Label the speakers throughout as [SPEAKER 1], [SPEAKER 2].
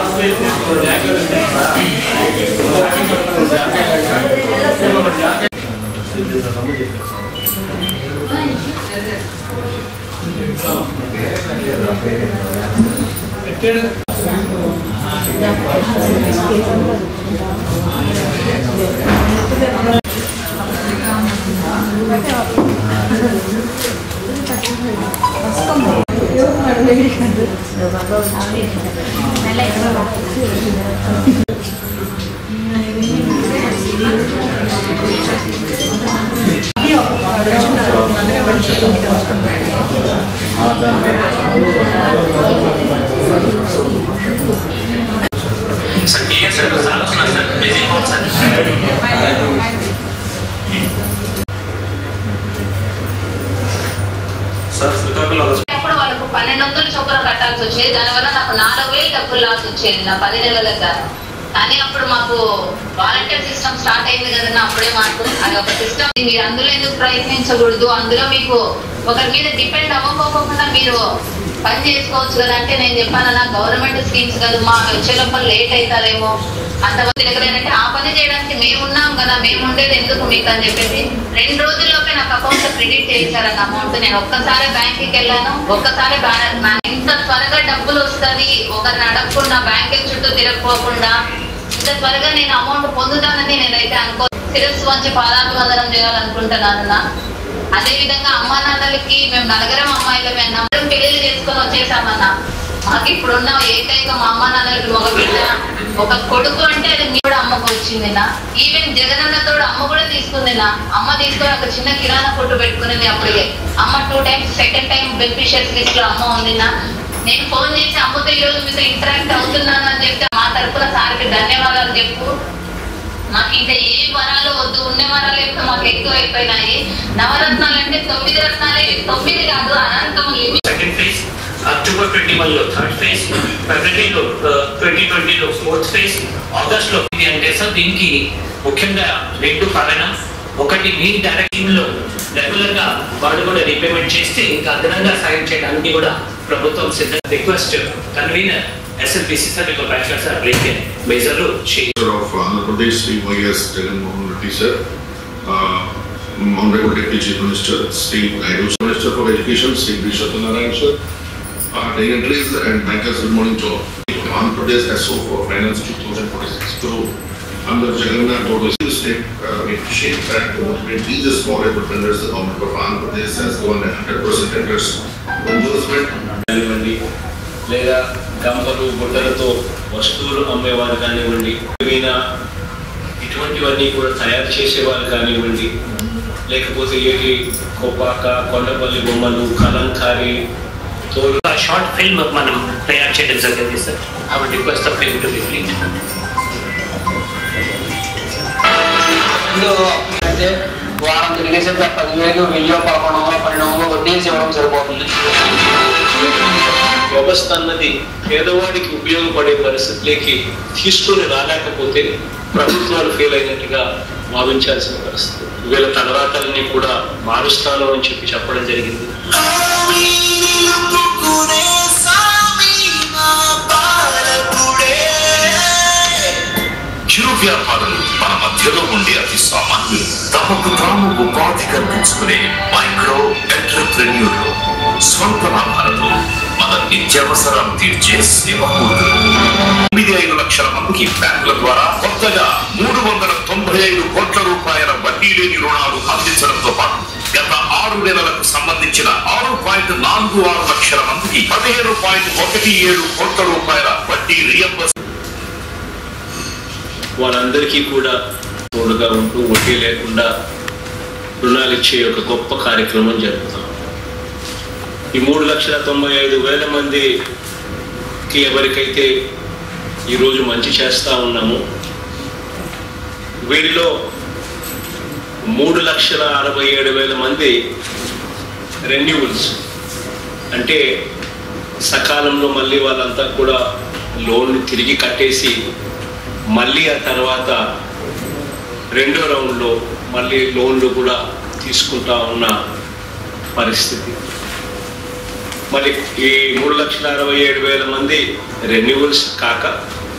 [SPEAKER 1] Sir ठीक है sir सारा सुना सर बिजी बहुत सर सर శ్రీకాకుళం
[SPEAKER 2] అప్పుడు వాళ్ళకు పన్నెండు వందలు చొప్పున కట్టాల్సి వచ్చేది దానివల్ల నాకు నాలుగు వేలు డబ్బులు లాస్ వచ్చేది నా పది నెలల దాకా కానీ అప్పుడు మాకు వాలంటీర్ సిస్టమ్ స్టార్ట్ అయింది కదన్నా అప్పుడే మాకు అది ఒక సిస్టమ్ మీరు అందులో ఎందుకు ప్రయత్నించకూడదు అందులో మీకు ఒకరి మీద డిపెండ్ అవ్వకోకుండా మీరు పని చేసుకోవచ్చు కదా అంటే నేను చెప్పానన్నా గవర్నమెంట్ స్కీమ్స్ కాదు మా వచ్చే లోపల లేట్ అవుతారేమో అంతమంది దగ్గర ఏంటంటే ఆ పని చేయడానికి మేము ఉన్నాం కదా మేము ఉండేది ఎందుకు మీకు అని చెప్పేసి రెండు రోజుల్లోపే నాకు అకౌంట్ లో క్రెడిట్ చేశారన్న అమౌంట్ నేను ఒక్కసారి బ్యాంక్ కి వెళ్ళాను ఒక్కసారి బ్యాలెన్స్ నా- ఇంత త్వరగా డబ్బులు వస్తుంది ఒకరిని అడగకుండా బ్యాంక్ చుట్టూ తిరగపోకుండా ఇంత త్వరగా నేను అమౌంట్ పొందుతానని నేనైతే అనుకో శిరస్సు వంచి పాదాభివందనం చేయాలనుకుంటున్నాను అదే విధంగా అమ్మా నాన్నలకి మేము నలుగురం అమ్మాయిలమే అన్న అందరం పెళ్లి చేసుకొని వచ్చేసామన్నా మాకు ఇప్పుడున్న ఏకైక మా అమ్మ నాన్నలకి మగ బిడ్డ ఒక కొడుకు అంటే అది మీ కూడా అమ్మకు వచ్చిందినా ఈవెన్ జగనన్నతో అమ్మ కూడా తీసుకుందినా అమ్మ తీసుకొని ఒక చిన్న కిరాణా కొట్టు పెట్టుకునేది అప్పటికే అమ్మ two times second time beneficiaries list లో అమ్మ ఉందినా నేను ఫోన్ చేసి అమ్మతో ఈ రోజు మీతో ఇంటరాక్ట్ అవుతున్నాను అని చెప్తే మా తరపున సార్కి ధన్యవాదాలు చెప్పు మాకు ఇంకా ఏ వరాలు వద్దు ఉన్న వరాలు ఎక్కువ మాకు ఎక్కువ అయిపోయినాయి నవరత్నాలు అంటే తొమ్మిది రత్నాలే తొమ్మిది కాదు అనంతం limit
[SPEAKER 1] second phase October twenty one లో థర్డ్ ఫేజ్ ఫిబ్రవరిలో ట్వంటీ ట్వంటీలో ఫోర్త్ ఫేజ్ ఆగస్ట్ లో ఇది అంటే సార్ దీనికి ముఖ్యంగా రెండు కారణం ఒకటి మీ డైరెక్షన్ లో రెగ్యులర్ గా వాళ్ళు కూడా రీపేమెంట్ చేస్తే ఇంకా అదనంగా సాయం చేయడానికి కూడా ప్రభుత్వం సిద్ధ రిక్వెస్ట్ కన్వీనర్ ఎస్ఎల్పిసి సార్ మీకు బ్యాచులర్ సార్ బ్రేక్ మేజర్ చేయి
[SPEAKER 3] Minister of Andhra Pradesh, Sri Y.S. Jagan Mohan Reddy sir, uh, Honorable Deputy Chief Minister, Sri Guidance Minister for Education, Sri B. Satyanarayan sir, uh, dignitaries and bankers, good morning to all. Andhra Pradesh has so far financed 2046 crore under Jagannath Total State, uh, we appreciate that to motivate these small able vendors, the government of Andhra Pradesh has given a hundred percent interest reimbursement
[SPEAKER 4] కానివ్వండి లేదా గంపలు గుడ్డలతో వస్తువులు అమ్మేవారు కానివ్వండి వీణ ఇటువంటివన్నీ కూడా తయారు చేసేవారు కానివ్వండి లేకపోతే ఏది కొప్పాక కొండపల్లి బొమ్మలు కలంకారి తోలు
[SPEAKER 1] షార్ట్ ఫిల్మ్ మనం తయారు చేయడం జరిగింది sir I would request the film to be please
[SPEAKER 5] ఇందులో అంటే వారం తిరిగేసేపు పదివేలు వెయ్యో పదకొండు వందల పన్నెండు వందలు వడ్డీసి ఇవ్వడం సరిపోతుంది
[SPEAKER 4] వ్యవస్థ అన్నది పేదవాడికి ఉపయోగపడే పరిస్థితిలోకి తీసుకొని రాలేకపోతే ప్రభుత్వాలు ఫెయిల్ అయినట్టుగా భావించాల్సిన పరిస్థితి వీళ్ళ తలరాతల్ని కూడా మారుస్తాను అని చెప్పి చెప్పడం జరిగింది
[SPEAKER 6] చిరు వ్యాపారులు మన మధ్యలో ఉండే అతి సామాన్యులు తమకు తాము ఉపాధి కల్పించుకునే మైక్రో ఎంటర్ప్రెన్యూర్లు స్వల్ప లాభాలతో మన నిత్యావసరాలు తీర్చే సేవామూర్తులు తొమ్మిది ఐదు లక్షల మందికి బ్యాంకుల ద్వారా కొత్తగా మూడు వందల తొంభై ఐదు కోట్ల రూపాయల వడ్డీ లేని రుణాలు అందించడంతో పాటు గత ఆరు నెలలకు సంబంధించిన ఆరు పాయింట్ నాలుగు ఆరు లక్షల మందికి పదిహేను పాయింట్ ఒకటి ఏడు కోట్ల రూపాయల వడ్డీ రియంబర్స్
[SPEAKER 4] వాళ్ళందరికీ కూడా తోడుగా ఉంటూ వడ్డీ లేకుండా రుణాలు ఇచ్చే ఒక గొప్ప కార్యక్రమం జరుగుతాం ఈ మూడు లక్షల తొంభై ఐదు వేల మందికి ఎవరికైతే ఈరోజు మంచి చేస్తా ఉన్నామో వీరిలో మూడు లక్షల అరవై ఏడు వేల మంది రెన్యూవల్స్ అంటే సకాలంలో మళ్ళీ వాళ్ళంతా కూడా లోన్ తిరిగి కట్టేసి మళ్ళీ ఆ తర్వాత రెండో రౌండ్లో మళ్ళీ లోన్లు కూడా తీసుకుంటా ఉన్న పరిస్థితి మరి ఈ మూడు లక్షల అరవై ఏడు వేల మంది రెన్యువల్స్ కాక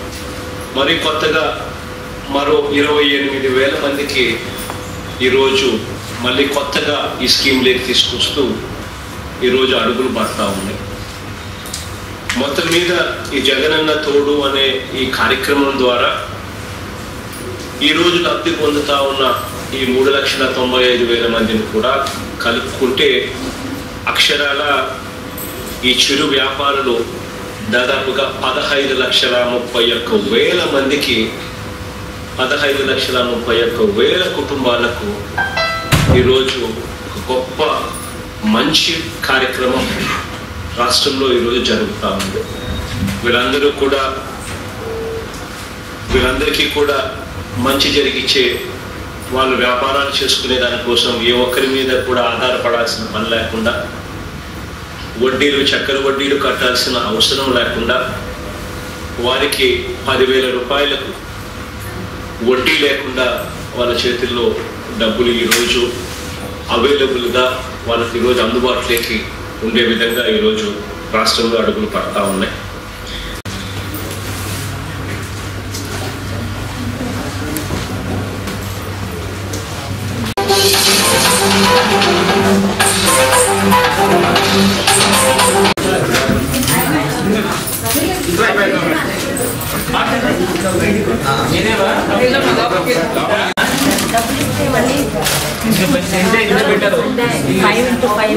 [SPEAKER 4] మరి కొత్తగా మరో ఇరవై ఎనిమిది వేల మందికి ఈరోజు మళ్ళీ కొత్తగా ఈ స్కీమ్లోకి తీసుకొస్తూ ఈరోజు అడుగులు పడతా ఉన్నాయి మొత్తం మీద ఈ జగనన్న తోడు అనే ఈ కార్యక్రమం ద్వారా ఈరోజు లబ్ధి పొందుతా ఉన్న ఈ మూడు లక్షల తొంభై ఐదు వేల మందిని కూడా కలుపుకుంటే అక్షరాల ఈ చిరు వ్యాపారులు దాదాపుగా పదహైదు లక్షల ముప్పై ఒక్క వేల మందికి పదహైదు లక్షల ముప్పై ఒక్క వేల కుటుంబాలకు ఈరోజు ఒక గొప్ప మంచి కార్యక్రమం రాష్ట్రంలో ఈరోజు జరుగుతూ ఉంది వీళ్ళందరూ కూడా వీళ్ళందరికీ కూడా మంచి జరిగిచ్చే వాళ్ళు వ్యాపారాలు చేసుకునే దానికోసం ఏ ఒక్కరి మీద కూడా ఆధారపడాల్సిన పని లేకుండా వడ్డీలు చక్కెర వడ్డీలు కట్టాల్సిన అవసరం లేకుండా వారికి పదివేల రూపాయలకు వడ్డీ లేకుండా వాళ్ళ చేతుల్లో డబ్బులు ఈరోజు అవైలబుల్గా వాళ్ళకి ఈరోజు అందుబాటులోకి ఉండే విధంగా ఈరోజు రాష్ట్రంలో అడుగులు పడతా ఉన్నాయి
[SPEAKER 7] ఫైవ్ ఇంటూ ఫైవ్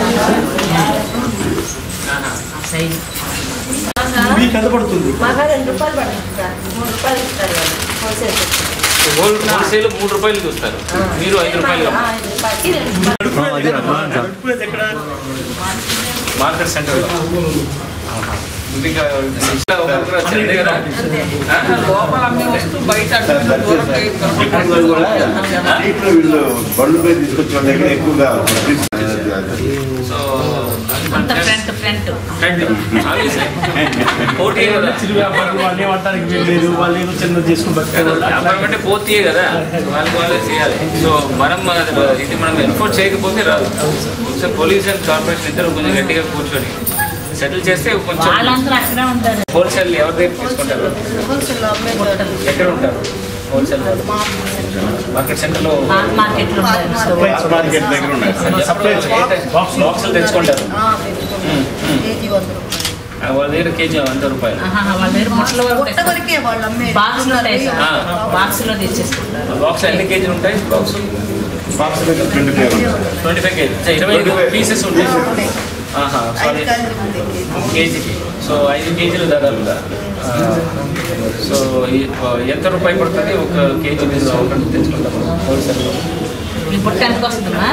[SPEAKER 7] సైజ్
[SPEAKER 8] మీకు ఎంత పడుతుంది
[SPEAKER 7] మాకు రెండు రూపాయలు పడుతుంది సార్ మూడు రూపాయలు ఇస్తారు వాళ్ళు హోల్సేల్
[SPEAKER 9] హోల్ హోల్సేల్ మూడు రూపాయలు చూస్తారు మీరు ఐదు రూపాయలు
[SPEAKER 7] ఆ, ఐదు రూపాయలకి రెండు రూపాయలు
[SPEAKER 8] నడుపుకునేది ఎక్కడ
[SPEAKER 9] మార్కెట్ సెంటర్లో ఇంకా సిస్టమ్ ఒకరికి వచ్చి అంతే కదా ఆ, లోపల అమ్మే వస్తువు బయట అటు దూరం
[SPEAKER 10] స్ట్రీట్లో వీళ్ళు బండ్ల మీద తీసుకొచ్చిన వాళ్ళ దగ్గర ఎక్కువగా
[SPEAKER 9] సో
[SPEAKER 7] అంత ఫ్రంట్ ఫ్రంట్
[SPEAKER 9] ఫ్రెండ్ ఆబ్వియస్లీ పోటీ కదా
[SPEAKER 8] చిరు వ్యాపారం వాళ్ళు ఏమంటానికి వీల్లేదు వాళ్ళు ఏదో చిన్న చేసుకుని బతికేవాళ్ళు అట్లా
[SPEAKER 9] వ్యాపారం అంటే పోతీయే కదా వాళ్ళకి వాళ్ళే చేయాలి సో మనం మన- ఇది మనం ఎన్ఫోర్స్ చేయకపోతే రాదు ఒకసారి పోలీస్ అండ్ కార్పొరేషన్ ఇద్దరు కొంచెం గట్టిగా కూర్చొని సెటిల్ చేస్తే కొంచెం
[SPEAKER 7] వాళ్ళందరూ అక్కడే ఉంటారు
[SPEAKER 9] హోల్సేల్ ఎవరి దగ్గర తీసుకుంటారు ఎక్కడ ఉంటారు హోల్సేల్ మార్కెట్ సెంటర్లో
[SPEAKER 7] మార్కెట్లో ఉంటారు
[SPEAKER 10] మార్కెట్ దగ్గర ఉన్నాయి
[SPEAKER 8] సప్లై బాక్స్
[SPEAKER 9] బాక్సులు తెచ్చుకుంటారు ఆ, వాళ్ళ దగ్గర కేజీ వంద రూపాయలు
[SPEAKER 7] వాళ్ళ దగ్గర ముట్టల వరకు బాక్స్లో ఉంటాయి సార్
[SPEAKER 9] ఆ.
[SPEAKER 7] బాక్స్లో తెచ్చేసుకుంటారు
[SPEAKER 9] బాక్స్ ఎన్ని కేజీలు ఉంటాయి బాక్స్
[SPEAKER 10] బాక్స్ దగ్గర twenty five
[SPEAKER 9] twenty five kg ఇరవై ఐదు పీసెస్ ఉంటాయి ఆహా సారీ కేజీకి సో ఐదు కేజీలు దాదాపుగా ఆ, సో ఈ- ఎంత రూపాయి పడుతుంది ఒక కేజీ మీరు ఒకటి తెచ్చుకుంటాం హోల్సేల్లో
[SPEAKER 7] ఈ బుట్ట ఎంత వస్తుందా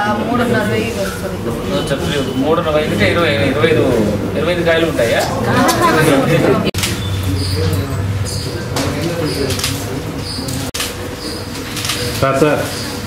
[SPEAKER 9] చెప్పలేదు మూడున్నర అయితే ఇరవై ఇరవై ఐదు ఇరవై ఐదు కాయలు ఉంటాయా
[SPEAKER 10] సార్ సార్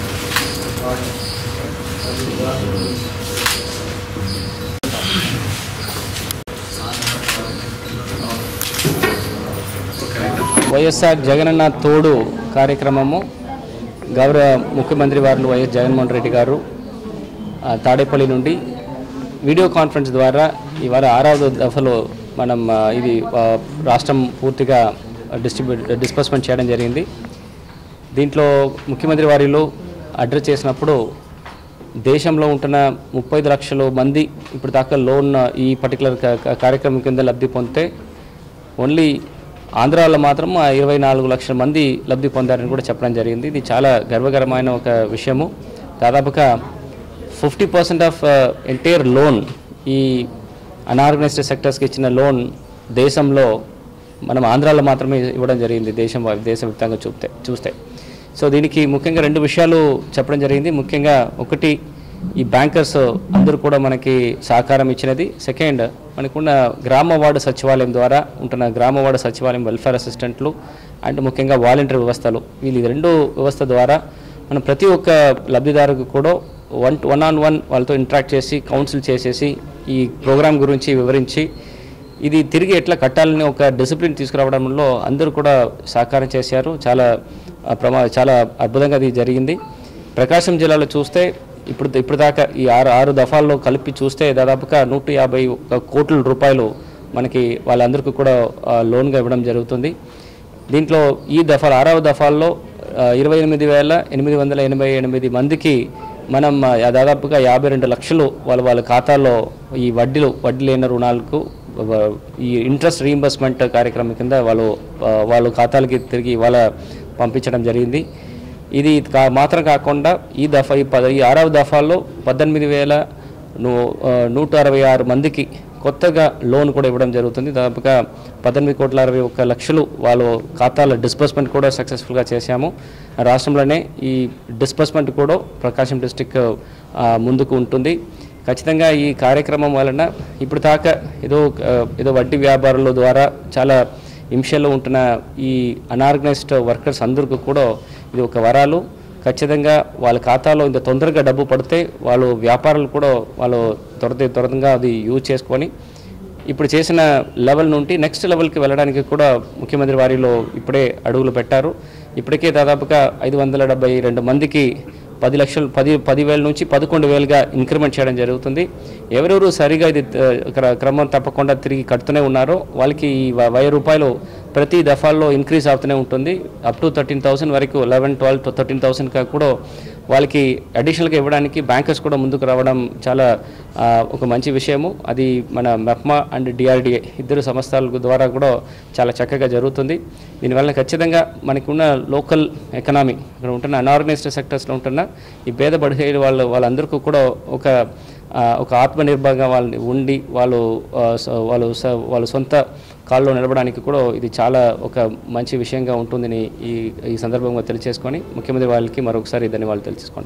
[SPEAKER 11] వైఎస్ఆర్ జగనన్న తోడు కార్యక్రమము గౌరవ ముఖ్యమంత్రి వారు వైఎస్ జగన్మోహన్ రెడ్డి గారు ఆ, తాడేపల్లి నుండి వీడియో కాన్ఫరెన్స్ ద్వారా ఇవాళ ఆరవ దఫలో మనం ఆ, ఇది ఆ, రాష్ట్రం పూర్తిగా డిస్ట్రిబ్యూట్ డిస్బర్స్మెంట్ చేయడం జరిగింది దీంట్లో ముఖ్యమంత్రి వారిలో అడ్రస్ చేసినప్పుడు దేశంలో ఉంటున్న ముప్పై ఐదు లక్షల మంది ఇప్పుడు దాకా లోన్ ఈ పర్టికులర్ కార్యక్రమం కింద లబ్ధి పొందితే ఓన్లీ ఆంధ్రాలో మాత్రం ఆ ఇరవై నాలుగు లక్షల మంది లబ్ధి పొందారని కూడా చెప్పడం జరిగింది ఇది చాలా గర్వకరమైన ఒక విషయము దాదాపుగా fifty percent of entire loan ఈ అనార్గనైజ్డ్ సెక్టర్స్కి ఇచ్చిన లోన్ దేశంలో మనం ఆంధ్రాలో మాత్రమే ఇవ్వడం జరిగింది దేశం దేశవ్యాప్తంగా చూస్తే చూస్తే సో దీనికి ముఖ్యంగా రెండు విషయాలు చెప్పడం జరిగింది ముఖ్యంగా ఒకటి ఈ బ్యాంకర్స్ అందరూ కూడా మనకి సహకారం ఇచ్చినది సెకండ్ మనకున్న గ్రామ వార్డు సచివాలయం ద్వారా ఉంటున్న గ్రామ వార్డు సచివాలయం వెల్ఫేర్ అసిస్టెంట్లు అండ్ ముఖ్యంగా వాలంటీర్ వ్యవస్థలు వీళ్ళు ఈ రెండు వ్యవస్థ ద్వారా మనం ప్రతి ఒక్క లబ్ధిదారుకు కూడా వన్ వన్ ఆన్ వన్ వాళ్ళతో ఇంటరాక్ట్ చేసి కౌన్సిల్ చేసేసి ఈ ప్రోగ్రామ్ గురించి వివరించి ఇది తిరిగి ఎట్లా కట్టాలని ఒక డిసిప్లిన్ తీసుకురావడంలో అందరూ కూడా సహకారం చేశారు చాలా ఆ, ప్రమా చాలా అద్భుతంగా అది జరిగింది ప్రకాశం జిల్లాలో చూస్తే ఇప్పుడు ఇప్పుడు దాకా ఈ ఆరు ఆరు దఫాల్లో కలిపి చూస్తే దాదాపుగా నూట యాభై ఒక కోట్ల రూపాయలు మనకి వాళ్ళందరికీ కూడా ఆ, లోన్గా ఇవ్వడం జరుగుతుంది దీంట్లో ఈ దఫాలు ఆరవ దఫాల్లో ఆ, ఇరవై ఎనిమిది వేల ఎనిమిది వందల ఎనభై ఎనిమిది మందికి మనం ఆ, దాదాపుగా యాభై రెండు లక్షలు వాళ్ళ వాళ్ళ ఖాతాల్లో ఈ వడ్డీలు వడ్డీ లేని రుణాలకు వ- ఈ ఇంట్రెస్ట్ రీయింబర్స్మెంట్ కార్యక్రమం కింద వాళ్ళు ఆ, వాళ్ళ ఖాతాలకి తిరిగి వాళ్ళ పంపించడం జరిగింది ఇది కా మాత్రం కాకుండా ఈ దఫా ఈ పద ఈ ఆరవ దఫాల్లో పద్దెనిమిది వేల ను- ఆ, నూట అరవై ఆరు మందికి కొత్తగా లోన్ కూడా ఇవ్వడం జరుగుతుంది దాదాపుగా పద్దెనిమిది కోట్ల అరవై ఒక్క లక్షలు వాళ్ళు ఖాతాల డిస్బర్స్మెంట్ కూడా సక్సెస్ఫుల్గా చేశాము రాష్ట్రంలోనే ఈ డిస్బర్స్మెంట్ కూడా ప్రకాశం డిస్టిక్ ఆ, ముందుకు ఉంటుంది ఖచ్చితంగా ఈ కార్యక్రమం వలన ఇప్పుడు దాకా ఏదో ఆ, ఏదో వడ్డీ వ్యాపారుల ద్వారా చాలా హింసలో ఉంటున్న ఈ అనార్గనైజ్డ్ వర్కర్స్ అందరికీ కూడా ఇది ఒక వరాలు ఖచ్చితంగా వాళ్ళ ఖాతాలో ఇంత తొందరగా డబ్బు పడితే వాళ్ళు వ్యాపారాలు కూడా వాళ్ళు త్వర త్వరగా అది యూజ్ చేసుకొని ఇప్పుడు చేసిన లెవెల్ నుండి నెక్స్ట్ లెవెల్కి వెళ్ళడానికి కూడా ముఖ్యమంత్రి వారిలో ఇప్పుడే అడుగులు పెట్టారు ఇప్పటికే దాదాపుగా ఐదు వందల డెబ్బై రెండు మందికి పది లక్షలు పది పదివేల నుంచి పదకొండు వేలుగా ఇంక్రిమెంట్ చేయడం జరుగుతుంది ఎవరెవరు సరిగా ఇది ఆ, క్ర- క్రమం తప్పకుండా తిరిగి కడుతూనే ఉన్నారో వాళ్ళకి ఈ వ- వెయ్యి రూపాయలు ప్రతి దఫాల్లో ఇంక్రీజ్ అవుతూనే ఉంటుంది అప్ టు థర్టీన్ థౌసండ్ వరకు లెవెన్ ట్వెల్వ్ థర్టీన్ థౌసండ్ కూడా వాళ్ళకి అడిషనల్గా ఇవ్వడానికి బ్యాంకర్స్ కూడా ముందుకు రావడం చాలా ఆ, ఒక మంచి విషయము అది మన మెప్మా అండ్ డిఆర్డిఏ ఇద్దరు సంస్థల ద్వారా కూడా చాలా చక్కగా జరుగుతుంది దీనివల్ల ఖచ్చితంగా మనకి ఉన్న లోకల్ ఎకనామీ ఇక్కడ ఉంటున్న అన్ఆర్గనైజ్డ్ సెక్టర్స్లో ఉంటున్న ఈ పేద బడిహేడు వాళ్ళు వాళ్ళందరికీ కూడా ఒక ఆ, ఒక ఆత్మనిర్భరంగా వాళ్ళని ఉండి వాళ్ళు ఆ, స- వాళ్ళు స- వాళ్ళ సొంత కాల్లో నిలబడానికి కూడా ఇది చాలా ఒక మంచి విషయంగా ఉంటుందని ఈ ఈ సందర్భంగా తెలియచేసుకొని ముఖ్యమంత్రి వాళ్ళకి మరొకసారి ధన్యవాదాలు తెలియచేసుకోండి